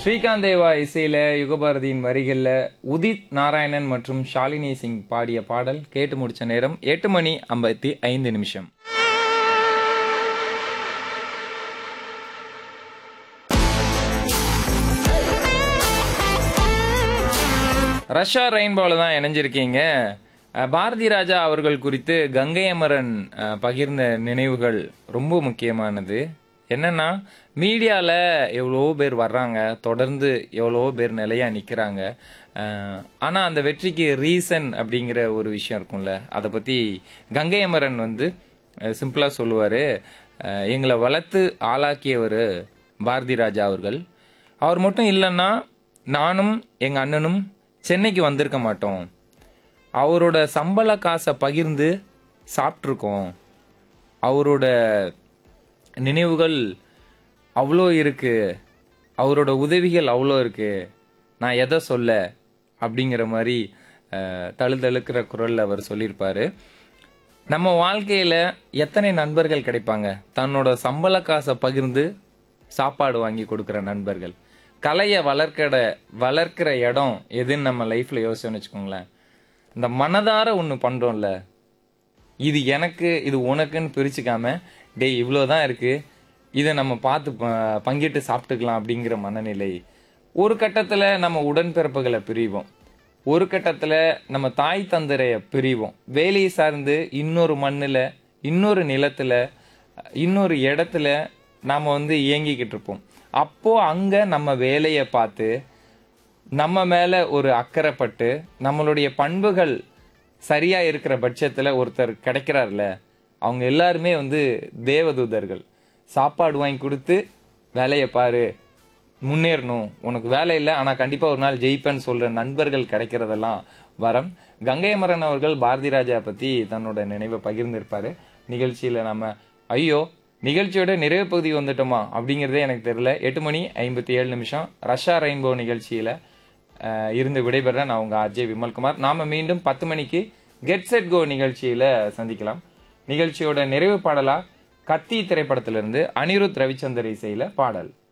ஸ்ரீகாந்த் தேவா இசையில யுகபாரதியின் வரிகள்ல உதித் நாராயணன் மற்றும் ஷாலினி சிங் பாடிய பாடல் கேட்டு முடிச்ச நேரம் எட்டு மணி ஐம்பத்தி ஐந்து நிமிஷம் ரஷ்யா ரெயின்போல தான் இணைஞ்சிருக்கீங்க அஹ், பாரதி ராஜா அவர்கள் குறித்து கங்கை அமரன் அஹ், பகிர்ந்த நினைவுகள் ரொம்ப முக்கியமானது என்னன்னா மீடியால எவ்வளோ பேர் வர்றாங்க தொடர்ந்து எவ்வளோ பேர் நிலையா நிக்கிறாங்க அஹ், ஆனா அந்த வெற்றிக்கு ரீசன் அப்படிங்கிற ஒரு விஷயம் இருக்கும்ல அதை பத்தி கங்கை அமரன் வந்து அஹ், சிம்பிளா சொல்லுவாரு அஹ், எங்களை வளர்த்து ஆளாக்கியவர் பாரதி ராஜா அவர்கள் அவர் மட்டும் இல்லைன்னா நானும் எங்க அண்ணனும் சென்னைக்கு வந்திருக்க மாட்டோம் அவரோட சம்பள காசை பகிர்ந்து சாப்பிட்ருக்கோம் அவரோட நினைவுகள் அவ்வளோ இருக்கு அவரோட உதவிகள் அவ்வளோ இருக்கு நான் எதை சொல்ல அப்படிங்கிற மாதிரி அஹ், தழுதழுக்கிற குரல்ல அவர் சொல்லியிருப்பாரு நம்ம வாழ்க்கையில எத்தனை நண்பர்கள் கிடைப்பாங்க தன்னோட சம்பள காசை பகிர்ந்து சாப்பாடு வாங்கி கொடுக்கிற நண்பர்கள் கலையை வளர்க்கிற வளர்க்கிற இடம் எதுன்னு நம்ம லைஃப்ல யோசிச்சோம்னு வச்சுக்கோங்களேன் இந்த மனதார ஒன்று பண்றோம்ல இது எனக்கு இது உனக்குன்னு பிரிச்சுக்காம டேய் இவ்வளோதான் இருக்கு இதை நம்ம பார்த்து ப- பங்கிட்டு சாப்பிட்டுக்கலாம் அப்படிங்கிற மனநிலை ஒரு கட்டத்தில் நம்ம உடன்பிறப்புகளை பிரிவோம் ஒரு கட்டத்தில் நம்ம தாய் தந்தரைய பிரிவோம் வேலையை சார்ந்து இன்னொரு மண்ணில் இன்னொரு நிலத்தில் இன்னொரு இடத்துல நாம் வந்து இயங்கிக்கிட்டு இருப்போம் அப்போ அங்கே நம்ம வேலையை பார்த்து நம்ம மேல ஒரு அக்கறைப்பட்டு நம்மளுடைய பண்புகள் சரியா இருக்கிற பட்சத்துல ஒருத்தர் கிடைக்கிறார்ல அவங்க எல்லாருமே வந்து தேவதூதர்கள் சாப்பாடு வாங்கி கொடுத்து வேலையை பாரு முன்னேறணும் உனக்கு வேலை இல்லை ஆனா கண்டிப்பா ஒரு நாள் ஜெயிப்பேன்னு சொல்ற நண்பர்கள் கிடைக்கிறதெல்லாம் வரம் கங்கை அமரன் அவர்கள் பாரதி ராஜா பத்தி தன்னோட நினைவை பகிர்ந்திருப்பாரு நிகழ்ச்சியில நம்ம ஐயோ நிகழ்ச்சியோட நிறைவு பகுதி வந்துட்டோமா அப்படிங்கிறதே எனக்கு தெரியல எட்டு மணி ஐம்பத்தி ஏழு நிமிஷம் ரஷ்யா ரெயின்போ நிகழ்ச்சியில அஹ், இருந்து விடைபெற நான் உங்க அஜய் விமல்குமார் நாம மீண்டும் பத்து மணிக்கு கெட் செட் கோ நிகழ்ச்சியில சந்திக்கலாம் நிகழ்ச்சியோட நிறைவு பாடலா கத்தி திரைப்படத்திலிருந்து அனிருத் ரவிச்சந்தர் இசையில பாடல்